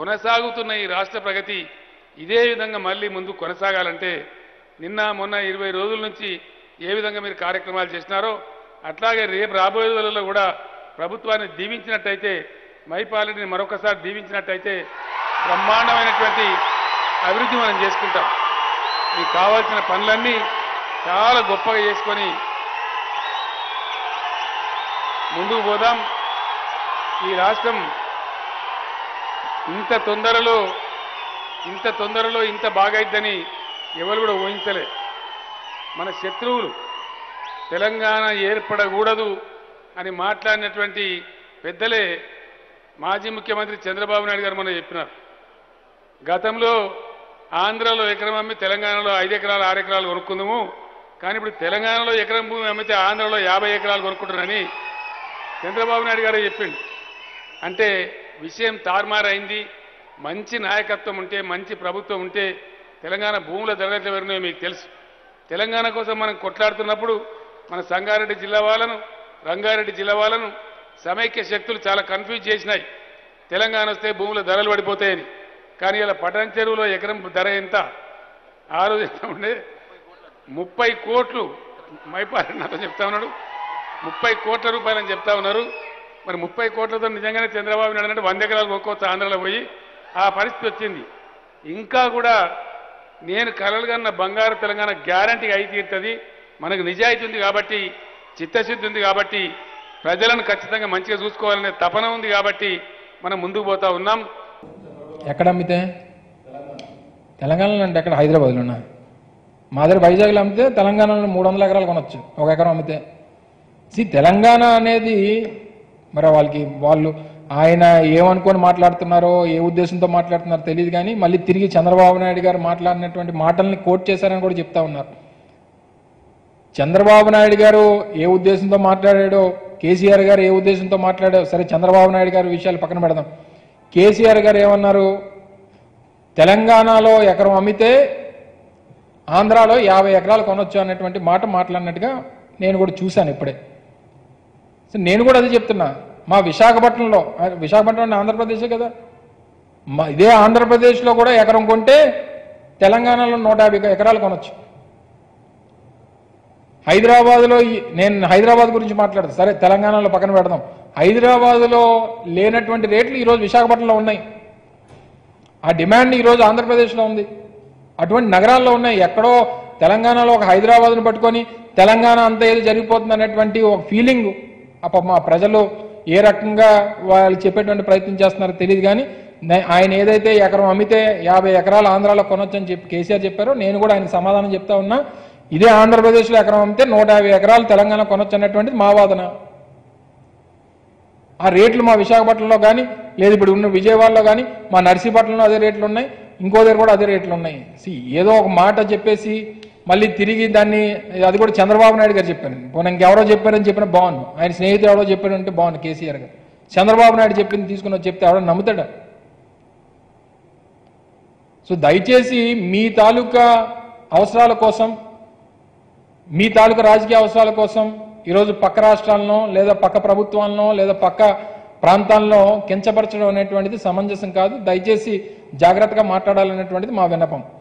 కొనసాగుతున్న ఈ రాష్ట్ర ప్రగతి ఇదే విధంగా మళ్ళీ ముందు కొనసాగాలంటే నిన్న మొన్న ఇరవై రోజుల నుంచి ఏ విధంగా మీరు కార్యక్రమాలు చేసినారో అట్లాగే రేపు రాబోయే రోజుల్లో కూడా ప్రభుత్వాన్ని దీవించినట్టయితే మైపాలనని మరొకసారి దీవించినట్టయితే బ్రహ్మాండమైనటువంటి అభివృద్ధి మనం చేసుకుంటాం మీకు కావాల్సిన పనులన్నీ చాలా గొప్పగా చేసుకొని ముందుకు పోదాం ఈ రాష్ట్రం ఇంత తొందరలో ఇంత తొందరలో ఇంత బాగైద్దని ఎవరు కూడా ఊహించలే మన శత్రువులు తెలంగాణ ఏర్పడకూడదు అని మాట్లాడినటువంటి పెద్దలే మాజీ ముఖ్యమంత్రి చంద్రబాబు నాయుడు గారు మనం చెప్పినారు గతంలో ఆంధ్రాలో ఎకరం అమ్మి తెలంగాణలో ఐదు ఎకరాలు ఆరు ఎకరాలు కొనుక్కుందాము కానీ ఇప్పుడు తెలంగాణలో ఎకరం భూమి అమ్మితే ఆంధ్రలో యాభై ఎకరాలు కొనుక్కుంటారని చంద్రబాబు నాయుడు గారు చెప్పిండు అంటే విషయం తారుమారైంది మంచి నాయకత్వం ఉంటే మంచి ప్రభుత్వం ఉంటే తెలంగాణ భూముల ధరలు ఎవరినో మీకు తెలుసు తెలంగాణ కోసం మనం కొట్లాడుతున్నప్పుడు మన సంగారెడ్డి జిల్లా వాళ్ళను రంగారెడ్డి జిల్లా వాళ్ళను సమైక్య శక్తులు చాలా కన్ఫ్యూజ్ చేసినాయి తెలంగాణ వస్తే భూముల ధరలు పడిపోతాయని కానీ ఇలా పటాన్ చెరువులో ఎకరం ధర ఎంత ఆ రోజు ఎంత ఉండే ముప్పై కోట్లు మైపారి నాతో చెప్తా ఉన్నాడు ముప్పై కోట్ల రూపాయలని చెప్తా ఉన్నారు మరి ముప్పై కోట్లతో నిజంగానే చంద్రబాబు నాయుడు అంటే వంద ఎకరాలు కొనుక్కోవచ్చు ఆంధ్రలో పోయి ఆ పరిస్థితి వచ్చింది ఇంకా కూడా నేను కలలు కన్న బంగారు తెలంగాణ గ్యారంటీగా అయి తీరుతుంది మనకు నిజాయితీ ఉంది కాబట్టి చిత్తశుద్ధి ఉంది కాబట్టి ప్రజలను ఖచ్చితంగా మంచిగా చూసుకోవాలనే తపన ఉంది కాబట్టి మనం ముందుకు పోతా ఉన్నాం ఎక్కడ అమ్మితే తెలంగాణలో అంటే ఎక్కడ హైదరాబాద్లో ఉన్నా మా దగ్గర వైజాగ్లో అమ్మితే తెలంగాణలో మూడు వందల ఎకరాలు కొనొచ్చు ఒక ఎకరం అమ్మితే సి తెలంగాణ అనేది మరి వాళ్ళకి వాళ్ళు ఆయన ఏమనుకొని మాట్లాడుతున్నారో ఏ ఉద్దేశంతో మాట్లాడుతున్నారో తెలియదు కానీ మళ్ళీ తిరిగి చంద్రబాబు నాయుడు గారు మాట్లాడినటువంటి మాటల్ని కోట్ చేశారని కూడా చెప్తా ఉన్నారు చంద్రబాబు నాయుడు గారు ఏ ఉద్దేశంతో మాట్లాడాడో కేసీఆర్ గారు ఏ ఉద్దేశంతో మాట్లాడాడో సరే చంద్రబాబు నాయుడు గారి విషయాలు పక్కన పెడదాం కేసీఆర్ గారు ఏమన్నారు తెలంగాణలో ఎకరం అమ్మితే ఆంధ్రాలో యాభై ఎకరాలు కొనొచ్చు అనేటువంటి మాట మాట్లాడినట్టుగా నేను కూడా చూశాను ఇప్పుడే సో నేను కూడా అదే చెప్తున్నా మా విశాఖపట్నంలో ఆ, విశాఖపట్నం అంటే ఆంధ్రప్రదేశే కదా మా ఇదే ఆంధ్రప్రదేశ్లో కూడా ఎకరం కొంటే తెలంగాణలో నూట యాభై ఎకరాలు కొనొచ్చు హైదరాబాద్లో ఈ- నేను హైదరాబాద్ గురించి మాట్లాడతాను సరే తెలంగాణలో పక్కన పెడదాం హైదరాబాద్లో లేనటువంటి రేట్లు ఈరోజు విశాఖపట్నంలో ఉన్నాయి ఆ డిమాండ్ ఈరోజు ఆంధ్రప్రదేశ్లో ఉంది అటువంటి నగరాల్లో ఉన్నాయి ఎక్కడో తెలంగాణలో ఒక హైదరాబాద్ను పట్టుకొని తెలంగాణ అంతా ఏది జరిగిపోతుంది అనేటువంటి ఒక ఫీలింగ్ అప్ప మా ప్రజలు ఏ రకంగా వాళ్ళు చెప్పేటువంటి ప్రయత్నం చేస్తున్నారో తెలియదు కానీ నే- ఆయన ఏదైతే ఎకరం అమ్మితే యాభై ఎకరాలు ఆంధ్రాలో కొనొచ్చని చెప్పి కేసీఆర్ చెప్పారో నేను కూడా ఆయన సమాధానం చెప్తా ఉన్నా ఇదే ఆంధ్రప్రదేశ్లో ఎకరం అమ్మితే నూట యాభై ఎకరాలు తెలంగాణ కొనొచ్చు అనేటువంటిది మా వాదన ఆ రేట్లు మా విశాఖపట్నంలో కానీ లేదు ఇప్పుడు ఉన్న విజయవాడలో కానీ మా నర్సీపట్నంలో అదే రేట్లు ఉన్నాయి ఇంకో దగ్గర కూడా అదే రేట్లు ఉన్నాయి సి ఏదో ఒక మాట చెప్పేసి మళ్ళీ తిరిగి దాన్ని అది కూడా చంద్రబాబు నాయుడు గారు చెప్పాను పోనీ ఇంకెవరో చెప్పారని చెప్పిన బాగుండు ఆయన స్నేహితుడు ఎవరో చెప్పారంటే బాగుండు కేసీఆర్ గారు చంద్రబాబు నాయుడు చెప్పింది తీసుకుని వచ్చి చెప్తే ఎవడో నమ్ముతాడా సో దయచేసి మీ తాలూకా అవసరాల కోసం మీ తాలూకా రాజకీయ అవసరాల కోసం ఈరోజు పక్క రాష్ట్రాలను లేదా పక్క ప్రభుత్వాలను లేదా పక్క ప్రాంతాల్లో కించపరచడం అనేటువంటిది సమంజసం కాదు దయచేసి జాగ్రత్తగా మాట్లాడాలనేటువంటిది మా విన్నపం